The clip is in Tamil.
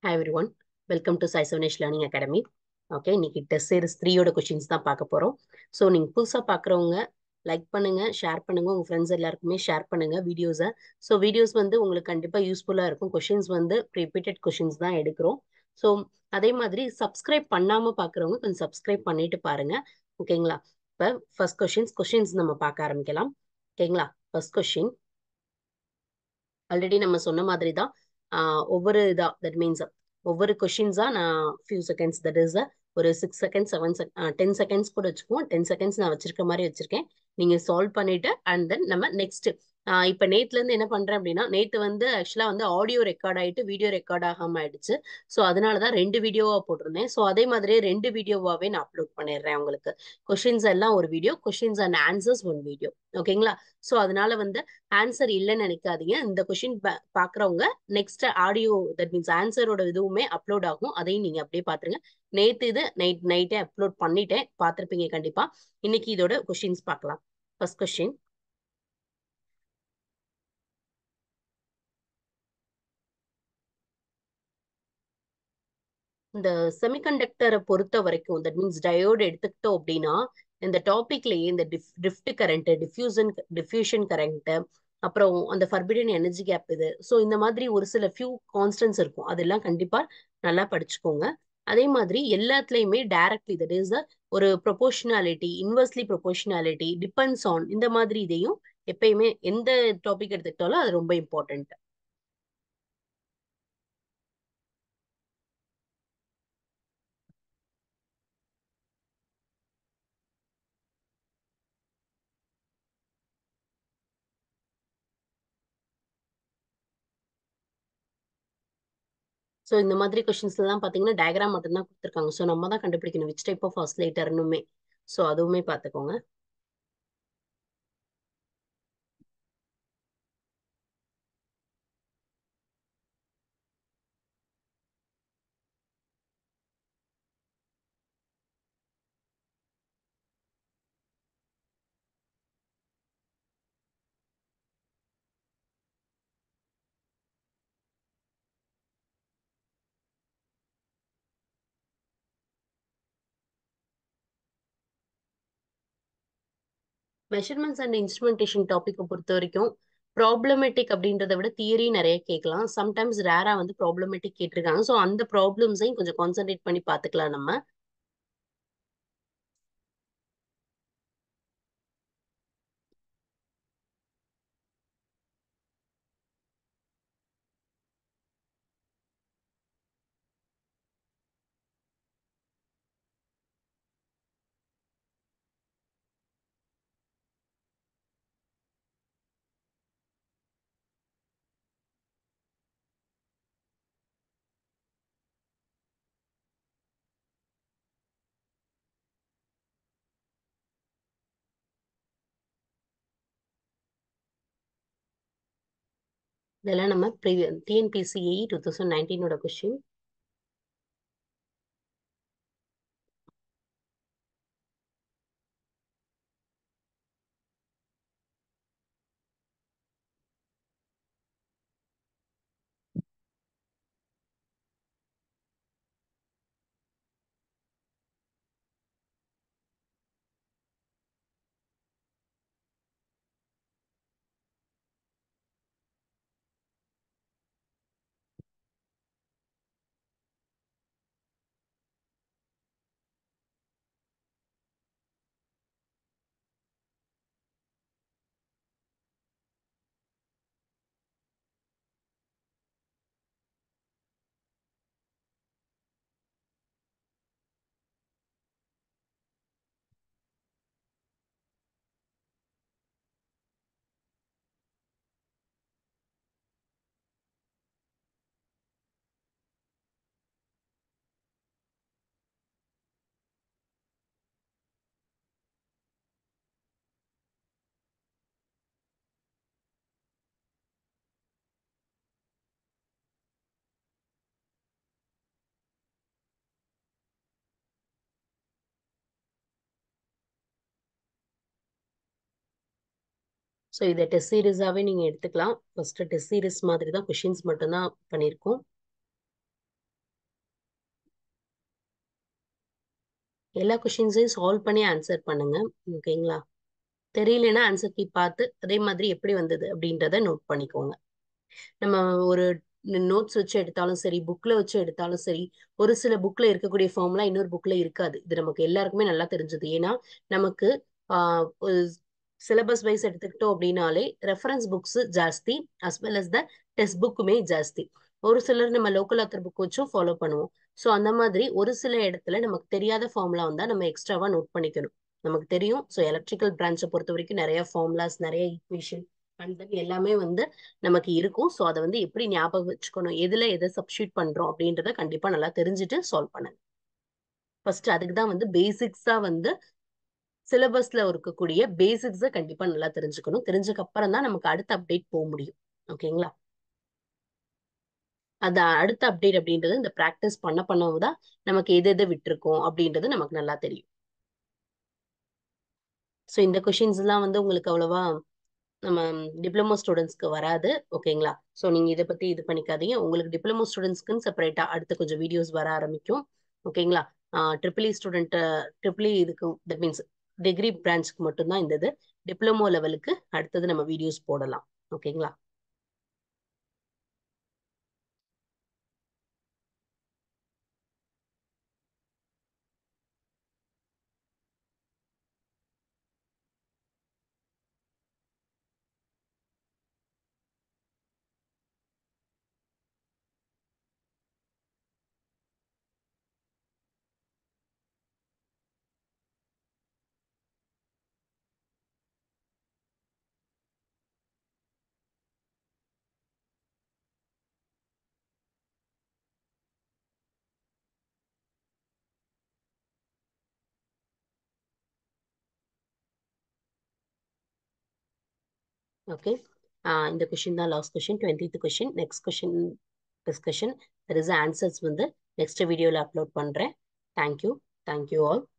hi everyone welcome to Sai Savanesh Learning Academy okay இன்னைக்கு டெஸ்ட் சீரிஸ் த்ரீயோட கொஷின்ஸ் தான் பார்க்க போகிறோம் ஸோ நீங்கள் புதுசாக பார்க்குறவங்க லைக் பண்ணுங்க ஷேர் பண்ணுங்க உங்கள் ஃப்ரெண்ட்ஸ் எல்லாருக்குமே ஷேர் பண்ணுங்க வீடியோஸை ஸோ வீடியோஸ் வந்து உங்களுக்கு கண்டிப்பாக யூஸ்ஃபுல்லாக இருக்கும் கொஷின்ஸ் வந்து ரிப்பீட்டட் கொஷின்ஸ் தான் எடுக்கிறோம் ஸோ அதே மாதிரி சப்ஸ்கிரைப் பண்ணாமல் பார்க்குறவங்க கொஞ்சம் சப்ஸ்கிரைப் பண்ணிட்டு பாருங்க ஓகேங்களா இப்போ ஃபர்ஸ்ட் கொஷின்ஸ் கொஷின்ஸ் நம்ம பார்க்க ஆரம்பிக்கலாம் ஓகேங்களா ஃபர்ஸ்ட் கொஷின் ஆல்ரெடி நம்ம சொன்ன மாதிரி தான் ஒவ்வொரு இதா தட் மீன்ஸ் ஒவ்வொரு கொஷின்ஸா நான் ஃபியூ செகண்ட்ஸ் தட் இஸ் ஒரு six seconds seven sec ten seconds கூட வச்சுக்குவோம் டென் செகண்ட்ஸ் நான் வச்சிருக்க மாதிரி வச்சிருக்கேன் நீங்க சால்வ் பண்ணிட்டு அண்ட் தென் நம்ம நெக்ஸ்ட் இப்போ நேத்துல இருந்து என்ன பண்றேன் அப்படின்னா நேத்து வந்து ஆக்சுவலா வந்து ஆடியோ ரெக்கார்ட் ஆயிட்டு வீடியோ ரெக்கார்ட் ஆகாம ஆயிடுச்சு ஸோ அதனால தான் ரெண்டு வீடியோவா போட்டிருந்தேன் ஸோ அதே மாதிரியே ரெண்டு வீடியோவாவே நான் அப்லோட் பண்ணிடுறேன் உங்களுக்கு கொஷின்ஸ் எல்லாம் ஒரு video questions and answers one video ஓகேங்களா ஸோ அதனால வந்து ஆன்சர் இல்லைன்னு நினைக்காதீங்க இந்த கொஷின் பாக்குறவங்க நெக்ஸ்ட் ஆடியோ தட் மீன்ஸ் ஆன்சரோட இதுவுமே அப்லோட் ஆகும் அதையும் நீங்க அப்படியே பாத்துருங்க நேத்து இது நைட் நைட்டே அப்லோட் பண்ணிட்டேன் பார்த்துருப்பீங்க கண்டிப்பா இன்னைக்கு இதோட கொஷின்ஸ் பார்க்கலாம் ஃபர்ஸ்ட் கொஸ்டின் இந்த செமிகண்டக்டரை பொறுத்த வரைக்கும் தட் மீன்ஸ் டயோடு எடுத்துக்கிட்டோம் அப்படின்னா இந்த டாபிக்லயே இந்த drift current diffusion diffusion current அப்புறம் அந்த ஃபர்பிடன் எனர்ஜி கேப் இது ஸோ இந்த மாதிரி ஒரு சில ஃபியூ கான்ஸ்டன்ஸ் இருக்கும் அதெல்லாம் கண்டிப்பா நல்லா படிச்சுக்கோங்க அதே மாதிரி எல்லாத்துலயுமே டைரக்ட்லி தட் இஸ் ஒரு proportionality inversely proportionality depends on இந்த மாதிரி இதையும் எப்பயுமே எந்த டாபிக் எடுத்துக்கிட்டாலும் அது ரொம்ப இம்பார்ட்டன்ட் ஸோ இந்த மாதிரி கொஷின்ஸ் எல்லாம் பார்த்தீங்கன்னா டயக்ராம் மட்டும்தான் கொடுத்துருக்காங்க ஸோ நம்ம தான் கண்டுபிடிக்கணும் விச் டைப் ஆஃப் ஆஸ்லேட்டர்னுமே ஸோ அதுவுமே பார்த்துக்கோங்க மெஷர்மெண்ட்ஸ் அண்ட் இன்ஸ்ட்ருமெண்டேஷன் டாப்பிக்கை பொறுத்த வரைக்கும் ப்ராப்ளமேட்டிக் அப்படின்றத விட தியரி நிறைய கேட்கலாம் சம்டைம்ஸ் ரேரா வந்து ப்ராப்ளமேட்டிக் கேட்டிருக்காங்க ஸோ அந்த ப்ராப்ளம்ஸையும் கொஞ்சம் கான்சென்ட்ரேட் பண்ணி பார்த்துக்கலாம் நம்ம இதெல்லாம் நம்ம டிஎன்பிசிஏ டூ தௌசண்ட் நைன்டீனோட கொஸ்டின் ஸோ இதை டெஸ்ட் சீரீஸாகவே நீங்கள் எடுத்துக்கலாம் ஃபர்ஸ்ட் டெஸ்ட் சீரீஸ் மாதிரி தான் கொஷின்ஸ் மட்டும்தான் பண்ணியிருக்கோம் எல்லா கொஷின்ஸையும் சால்வ் பண்ணி ஆன்சர் பண்ணுங்க ஓகேங்களா தெரியலனா ஆன்சர் கீ பார்த்து அதே மாதிரி எப்படி வந்தது அப்படின்றத நோட் பண்ணிக்கோங்க நம்ம ஒரு நோட்ஸ் வச்சு எடுத்தாலும் சரி புக்ல வச்சு எடுத்தாலும் சரி ஒரு சில புக்ல இருக்கக்கூடிய ஃபார்ம்லாம் இன்னொரு புக்ல இருக்காது இது நமக்கு எல்லாருக்குமே நல்லா தெரிஞ்சது ஏன்னா நமக்கு சிலபஸ் வைஸ் எடுத்துக்கிட்டோம் அப்படின்னாலே ரெஃபரன்ஸ் புக்ஸ் ஜாஸ்தி as well as the text புக்குமே ஜாஸ்தி ஒரு சிலர் நம்ம லோக்கல் ஆத்தர் புக் வச்சும் ஃபாலோ பண்ணுவோம் ஸோ அந்த மாதிரி ஒரு சில இடத்துல நமக்கு தெரியாத ஃபார்முலா வந்தால் நம்ம எக்ஸ்ட்ராவா நோட் பண்ணிக்கணும் நமக்கு தெரியும் ஸோ எலக்ட்ரிக்கல் பிரான்ச்சை பொறுத்த வரைக்கும் நிறைய ஃபார்முலாஸ் நிறைய ஈக்குவேஷன் அண்ட் தென் எல்லாமே வந்து நமக்கு இருக்கும் ஸோ அதை வந்து எப்படி ஞாபகம் வச்சுக்கணும் எதுல எதை சப்ஸ்டியூட் பண்றோம் அப்படின்றத கண்டிப்பா நல்லா தெரிஞ்சுட்டு சால்வ் பண்ணுங்க ஃபர்ஸ்ட் அதுக்கு தான் வந்து பேசிக்ஸா வந்து சிலபஸ்ல இருக்கக்கூடிய பேசிக்ஸை கண்டிப்பா நல்லா தெரிஞ்சுக்கணும் தெரிஞ்சதுக்கு அப்புறம் தான் நமக்கு அடுத்த அப்டேட் போக முடியும் ஓகேங்களா அது அடுத்த அப்டேட் அப்படின்றது இந்த ப்ராக்டிஸ் பண்ண பண்ணதான் நமக்கு எது எதை விட்டுருக்கோம் அப்படின்றது நமக்கு நல்லா தெரியும் ஸோ இந்த கொஷின்ஸ் எல்லாம் வந்து உங்களுக்கு அவ்வளவா நம்ம டிப்ளமோ ஸ்டூடெண்ட்ஸ்க்கு வராது ஓகேங்களா ஸோ நீங்கள் இதை பற்றி இது பண்ணிக்காதீங்க உங்களுக்கு டிப்ளமோ ஸ்டூடெண்ட்ஸ்க்குன்னு செப்பரேட்டாக அடுத்து கொஞ்சம் வீடியோஸ் வர ஆரம்பிக்கும் ஓகேங்களா triple E student triple E இதுக்கு தட் மீன்ஸ் டிகிரி பிரான்ச்சுக்கு மட்டும்தான் இந்த இது டிப்ளமோ லெவலுக்கு அடுத்தது நம்ம வீடியோஸ் போடலாம் ஓகேங்களா ஓகே இந்த கொஷின் தான் last question twentieth question next question discussion there is answers வந்து நெக்ஸ்ட் வீடியோவில் அப்லோட் பண்ணுறேன் தேங்க்யூ தேங்க்யூ ஆல்